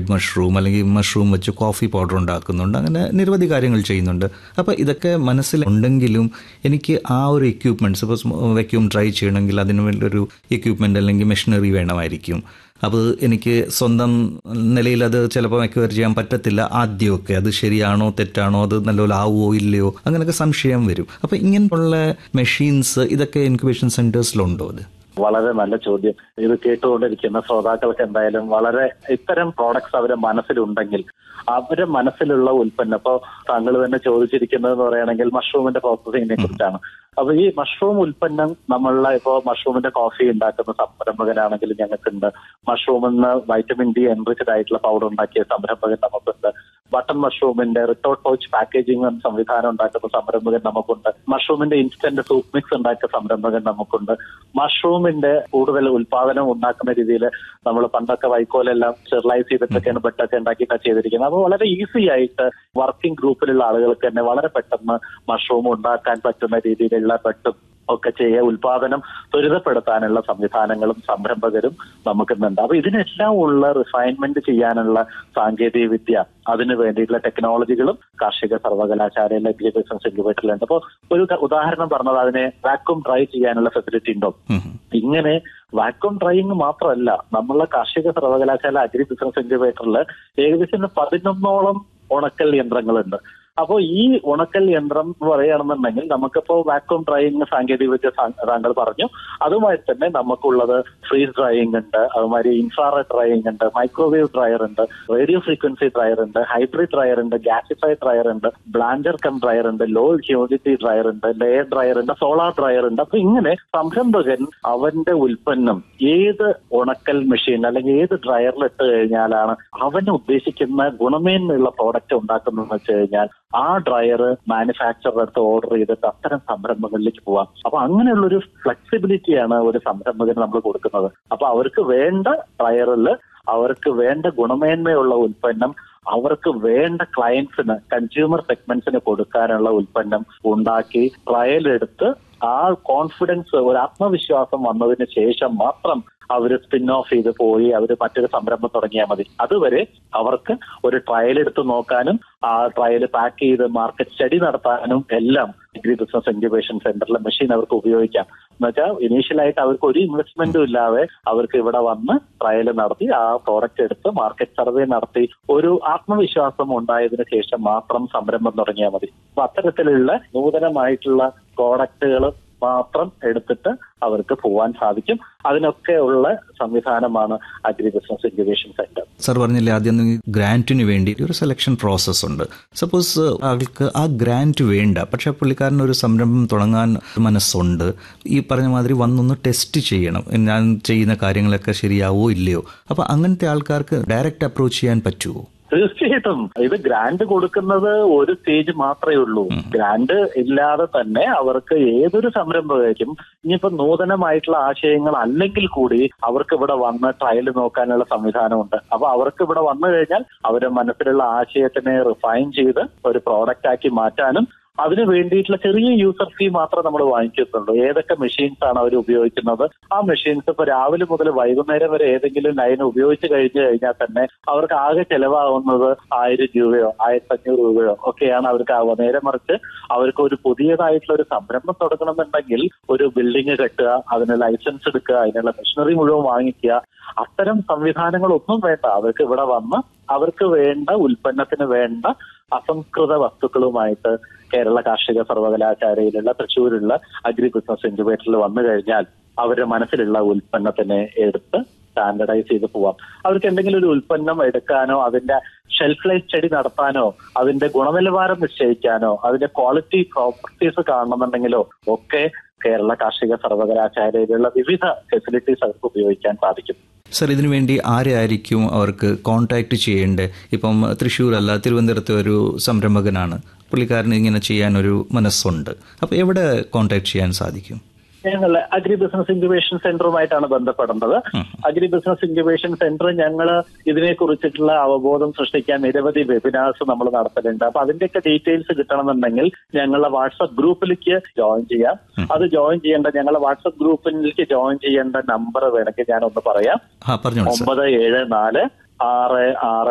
dried mushroom അല്ലെങ്കിൽ mushroom വെച്ച് coffee powder ഉണ്ടാക്കുന്നുണ്ട് അങ്ങനെ നിരവധി കാര്യങ്ങൾ ചെയ്യുന്നുണ്ട് അപ്പോൾ ഇതൊക്കെ മനസ്സിൽ ഉണ്ടെങ്കിലും എനിക്ക് ആ ഒരു എക്യൂപ്മെൻറ്റ് സപ്പോസ് വെക്യൂം ഡ്രൈ ചെയ്യണമെങ്കിൽ അതിന് വേണ്ടി ഒരു എക്യൂപ്മെൻ്റ് അല്ലെങ്കിൽ മെഷീനറി വേണമായിരിക്കും അപ്പോൾ എനിക്ക് സ്വന്തം നിലയിൽ അത് ചിലപ്പോൾ എക്വയർ ചെയ്യാൻ പറ്റത്തില്ല ആദ്യമൊക്കെ അത് ശരിയാണോ തെറ്റാണോ അത് നല്ലപോലെ ആവുമോ ഇല്ലയോ അങ്ങനെയൊക്കെ സംശയം വരും അപ്പോൾ ഇങ്ങനെയുള്ള മെഷീൻസ് ഇതൊക്കെ ഇൻക്യുബേഷൻ സെൻറ്റേഴ്സിലുണ്ടോ അത് വളരെ നല്ല ചോദ്യം ഇത് കേട്ടുകൊണ്ടിരിക്കുന്ന ശ്രോതാക്കൾക്ക് എന്തായാലും വളരെ ഇത്തരം പ്രോഡക്ട്സ് അവരുടെ മനസ്സിലുണ്ടെങ്കിൽ അവരുടെ മനസ്സിലുള്ള ഉൽപ്പന്നം ഇപ്പോ താങ്കൾ തന്നെ ചോദിച്ചിരിക്കുന്നത് എന്ന് പറയുകയാണെങ്കിൽ മഷ്റൂമിന്റെ പ്രോസസ്സിങ്ങിനെ കുറിച്ചാണ് അപ്പൊ ഈ മഷ്റൂം ഉൽപ്പന്നം നമ്മളുടെ ഇപ്പോ മഷ്റൂമിന്റെ കോഫി ഉണ്ടാക്കുന്ന സംരംഭകനാണെങ്കിൽ ഞങ്ങൾക്കുണ്ട് മഷ്റൂമിൽ നിന്ന് വൈറ്റമിൻ ഡി എൻറിച്ചഡ് ആയിട്ടുള്ള പൗഡർ ഉണ്ടാക്കിയ സംരംഭകൻ നമുക്കുണ്ട് ബട്ടൺ മഷ്റൂമിന്റെ റിട്ടോട്ട് പൗച്ച് പാക്കേജിംഗ് സംവിധാനം ഉണ്ടാക്കുന്ന സംരംഭകൻ നമുക്കുണ്ട് മഷ്റൂമിന്റെ ഇൻസ്റ്റന്റ് സൂപ്പ് മിക്സ് ഉണ്ടാക്കിയ സംരംഭകൻ നമുക്കുണ്ട് മഷ്റൂമിന്റെ കൂടുതൽ ഉൽപാദനം ഉണ്ടാക്കുന്ന രീതിയിൽ നമ്മൾ പണ്ടൊക്കെ വൈക്കോലെല്ലാം സ്റ്റെറിലൈസ് ചെയ്തിട്ടൊക്കെയാണ് ബെഡൊക്കെ ഉണ്ടാക്കിയിട്ടാണ് ചെയ്തിരിക്കുന്നത് അപ്പോൾ വളരെ ഈസി ആയിട്ട് വർക്കിംഗ് ഗ്രൂപ്പിലുള്ള ആളുകൾക്ക് തന്നെ വളരെ പെട്ടെന്ന് മഷ്റൂം ഉണ്ടാക്കാൻ പറ്റുന്ന രീതിയിലുള്ള ബെഡും ഒക്കെ ചെയ്യുക ഉൽപാദനം ത്വരിതപ്പെടുത്താനുള്ള സംവിധാനങ്ങളും സംരംഭകരും നമുക്കുന്നുണ്ട് അപ്പൊ ഇതിനെല്ലാം ഉള്ള റിഫൈൻമെന്റ് ചെയ്യാനുള്ള സാങ്കേതിക വിദ്യ അതിന് വേണ്ടിയിട്ടുള്ള ടെക്നോളജികളും കാർഷിക സർവകലാശാലയിലെ ബിസിനസ് ഇൻക്യുബേറ്ററിലുണ്ട് അപ്പോൾ ഒരു ഉദാഹരണം പറഞ്ഞത് അതിനെ വാക്വം ഡ്രൈ ചെയ്യാനുള്ള ഫെസിലിറ്റി ഉണ്ടോ ഇങ്ങനെ വാക്വം ഡ്രൈയിങ് മാത്രമല്ല നമ്മളെ കാർഷിക സർവകലാശാല അഗ്രി ബിസിനസ് ഇൻക്യുബേറ്ററിൽ ഏകദേശം പതിനൊന്നോളം ഉണക്കൽ യന്ത്രങ്ങളുണ്ട് അപ്പോൾ ഈ ഉണക്കൽ യന്ത്രം എന്ന് പറയുകയാണെന്നുണ്ടെങ്കിൽ നമുക്കിപ്പോ വാക്വം ഡ്രൈയിങ് സാങ്കേതിക വിദ്യ താങ്കൾ പറഞ്ഞു അതുമായി തന്നെ നമുക്കുള്ളത് ഫ്രീസ് ഡ്രൈയിങ് ഉണ്ട് അതുമാതിരി ഇൻഫ്രാറെഡ് ഡ്രൈയിങ് ഉണ്ട് മൈക്രോവേവ് ഡ്രയർ ഉണ്ട് റേഡിയോ ഫ്രീക്വൻസി ഡ്രയർ ഉണ്ട് ഹൈബ്രിഡ് ഡ്രയർ ഉണ്ട് ഗ്യാസിഫൈഡ് ഡ്രയർ ഉണ്ട് ബ്ലാൻഡർ കം ഡ്രയർ ഉണ്ട് ലോ ഹ്യൂമിഡിറ്റി ഡ്രയർ ഉണ്ട് ലെയർ ഡ്രയർ ഉണ്ട് സോളാർ ഡ്രയർ ഉണ്ട് അപ്പൊ ഇങ്ങനെ സംരംഭകൻ അവന്റെ ഉൽപ്പന്നം ഏത് ഉണക്കൽ മെഷീൻ അല്ലെങ്കിൽ ഏത് ഡ്രയറിൽ ഇട്ട് കഴിഞ്ഞാലാണ് അവന് ഉദ്ദേശിക്കുന്ന ഗുണമേന്മയുള്ള പ്രോഡക്റ്റ് ഉണ്ടാക്കുന്നതെന്ന് വെച്ച് കഴിഞ്ഞാൽ ആ ഡ്രയർ മാനുഫാക്ചറുടെ അടുത്ത് ഓർഡർ ചെയ്തിട്ട് അത്തരം സംരംഭങ്ങളിലേക്ക് പോവാം അപ്പൊ അങ്ങനെയുള്ള ഒരു ഫ്ലെക്സിബിലിറ്റിയാണ് ഒരു സംരംഭകന് നമ്മൾ കൊടുക്കുന്നത് അപ്പൊ അവർക്ക് വേണ്ട ഡ്രയറിൽ അവർക്ക് വേണ്ട ഗുണമേന്മയുള്ള ഉൽപ്പന്നം അവർക്ക് വേണ്ട ക്ലയൻസിന് കൺസ്യൂമർ സെഗ്മെന്റ്സിന് കൊടുക്കാനുള്ള ഉൽപ്പന്നം ഉണ്ടാക്കി ട്രയൽ എടുത്ത് ആ കോൺഫിഡൻസ് ഒരു ആത്മവിശ്വാസം വന്നതിന് ശേഷം മാത്രം അവർ സ്പിൻ ഓഫ് ചെയ്ത് പോയി അവർ മറ്റൊരു സംരംഭം തുടങ്ങിയാൽ മതി അതുവരെ അവർക്ക് ഒരു ട്രയൽ എടുത്ത് നോക്കാനും ആ ട്രയൽ പാക്ക് ചെയ്ത് മാർക്കറ്റ് സ്റ്റഡി നടത്താനും എല്ലാം ഡിഗ്രി ബിസിനസ് ഇൻക്യുബേഷൻ സെന്ററിലെ മെഷീൻ അവർക്ക് ഉപയോഗിക്കാം എന്നുവെച്ചാൽ ഇനീഷ്യലായിട്ട് അവർക്ക് ഒരു ഇൻവെസ്റ്റ്മെന്റും ഇല്ലാതെ അവർക്ക് ഇവിടെ വന്ന് ട്രയൽ നടത്തി ആ പ്രോഡക്റ്റ് എടുത്ത് മാർക്കറ്റ് സർവേ നടത്തി ഒരു ആത്മവിശ്വാസം ഉണ്ടായതിനു ശേഷം മാത്രം സംരംഭം തുടങ്ങിയാൽ മതി അപ്പൊ അത്തരത്തിലുള്ള നൂതനമായിട്ടുള്ള പ്രോഡക്റ്റുകൾ മാത്രം എടുത്തിട്ട് അവർക്ക് പോവാൻ സാധിക്കും അതിനൊക്കെ ഉള്ള സംവിധാനമാണ് agri business incubation centre sir പറഞ്ഞില്ലേ ആദ്യം ഗ്രാന്റിന് വേണ്ടി ഒരു സെലക്ഷൻ പ്രോസസ് ഉണ്ട് സപ്പോസ് ആൾക്ക് ആ ഗ്രാന്റ് വേണ്ട പക്ഷെ പുള്ളിക്കാരൻ ഒരു സംരംഭം തുടങ്ങാൻ മനസ്സുണ്ട് ഈ പറഞ്ഞ മാതിരി വന്നൊന്ന് ടെസ്റ്റ് ചെയ്യണം ഞാൻ ചെയ്യുന്ന കാര്യങ്ങളൊക്കെ ശരിയാവോ ഇല്ലയോ അപ്പൊ അങ്ങനത്തെ ആൾക്കാർക്ക് ഡയറക്റ്റ് അപ്രോച്ച് ചെയ്യാൻ പറ്റുമോ തീർച്ചയായിട്ടും ഇത് ഗ്രാന്റ് കൊടുക്കുന്നത് ഒരു സ്റ്റേജ് മാത്രമേ ഉള്ളൂ ഗ്രാന്റ് ഇല്ലാതെ തന്നെ അവർക്ക് ഏതൊരു സംരംഭകർക്കും ഇനിയിപ്പോ നൂതനമായിട്ടുള്ള ആശയങ്ങൾ അല്ലെങ്കിൽ കൂടി അവർക്ക് ഇവിടെ വന്ന് ട്രയൽ നോക്കാനുള്ള സംവിധാനമുണ്ട് അപ്പൊ അവർക്ക് ഇവിടെ വന്നു കഴിഞ്ഞാൽ അവരുടെ മനസ്സിലുള്ള ആശയത്തിനെ റിഫൈൻ ചെയ്ത് ഒരു പ്രോഡക്റ്റ് ആക്കി മാറ്റാനും അതിന് വേണ്ടിയിട്ടുള്ള ചെറിയ യൂസർ ഫീ മാത്രം നമ്മൾ വാങ്ങിക്കുന്നുള്ളൂ ഏതൊക്കെ മെഷീൻസ് ആണ് അവർ ഉപയോഗിക്കുന്നത് ആ മെഷീൻസ് ഇപ്പൊ രാവിലെ മുതൽ വൈകുന്നേരം വരെ ഏതെങ്കിലും ലൈൻ ഉപയോഗിച്ച് കഴിഞ്ഞു കഴിഞ്ഞാൽ തന്നെ അവർക്ക് ആകെ ചെലവാകുന്നത് ആയിരം രൂപയോ ആയിരത്തി അഞ്ഞൂറ് രൂപയോ ഒക്കെയാണ് അവർക്ക് ആവുക നേരെ മറിച്ച് അവർക്ക് ഒരു പുതിയതായിട്ടുള്ള ഒരു സംരംഭം തുടങ്ങണമെന്നുണ്ടെങ്കിൽ ഒരു ബിൽഡിംഗ് കെട്ടുക അതിന് ലൈസൻസ് എടുക്കുക അതിനുള്ള മെഷീനറി മുഴുവൻ വാങ്ങിക്കുക അത്തരം സംവിധാനങ്ങളൊന്നും വേണ്ട അവർക്ക് ഇവിടെ വന്ന് അവർക്ക് വേണ്ട ഉൽപ്പന്നത്തിന് വേണ്ട അസംസ്കൃത വസ്തുക്കളുമായിട്ട് കേരള കാർഷിക സർവകലാശാലയിലുള്ള തൃശ്ശൂരുള്ള അഗ്രി ബിസിനസ് ഇൻക്യുബേറ്ററിൽ വന്നു കഴിഞ്ഞാൽ അവരുടെ മനസ്സിലുള്ള ഉൽപ്പന്നത്തിനെ എടുത്ത് സ്റ്റാൻഡർഡൈസ് ചെയ്ത് പോവാം അവർക്ക് എന്തെങ്കിലും ഒരു ഉൽപ്പന്നം എടുക്കാനോ അതിന്റെ ഷെൽഫ് ലൈഫ് സ്റ്റഡി നടത്താനോ അതിന്റെ ഗുണനിലവാരം നിശ്ചയിക്കാനോ അതിന്റെ ക്വാളിറ്റി പ്രോപ്പർട്ടീസ് കാണണമെന്നുണ്ടെങ്കിലോ ഒക്കെ കേരള കാർഷിക സർവകലാശാലയിലുള്ള വിവിധ ഫെസിലിറ്റീസ് അവർക്ക് ഉപയോഗിക്കാൻ സാധിക്കും സർ ഇതിനു വേണ്ടി ആരെയായിരിക്കും അവർക്ക് കോൺടാക്ട് ചെയ്യേണ്ടത് ഇപ്പം തൃശ്ശൂരല്ല തിരുവനന്തപുരത്തെ ഒരു സംരംഭകനാണ് പുള്ളിക്കാരന് ഇങ്ങനെ ചെയ്യാനൊരു മനസ്സുണ്ട് അപ്പോൾ എവിടെ കോൺടാക്ട് ചെയ്യാൻ സാധിക്കും ഞങ്ങൾ അഗ്രി ബിസിനസ് ഇൻക്യുബേഷൻ സെന്ററുമായിട്ടാണ് ബന്ധപ്പെടുന്നത് അഗ്രി ബിസിനസ് ഇൻക്യുബേഷൻ സെന്റർ ഞങ്ങൾ ഇതിനെ കുറിച്ചിട്ടുള്ള അവബോധം സൃഷ്ടിക്കാൻ നിരവധി വെബിനാർസ് നമ്മൾ നടത്തലുണ്ട് അപ്പൊ അതിന്റെയൊക്കെ ഡീറ്റെയിൽസ് കിട്ടണമെന്നുണ്ടെങ്കിൽ ഞങ്ങളുടെ വാട്സപ്പ് ഗ്രൂപ്പിലേക്ക് ജോയിൻ ചെയ്യാം അത് ജോയിൻ ചെയ്യേണ്ട ഞങ്ങളുടെ വാട്സപ്പ് ഗ്രൂപ്പിലേക്ക് ജോയിൻ ചെയ്യേണ്ട നമ്പർ വേണമെങ്കിൽ ഞാൻ ഒന്ന് പറയാം ആ പറഞ്ഞോളൂ സർ ഒമ്പത് ഏഴ് നാല് ആറ് ആറ്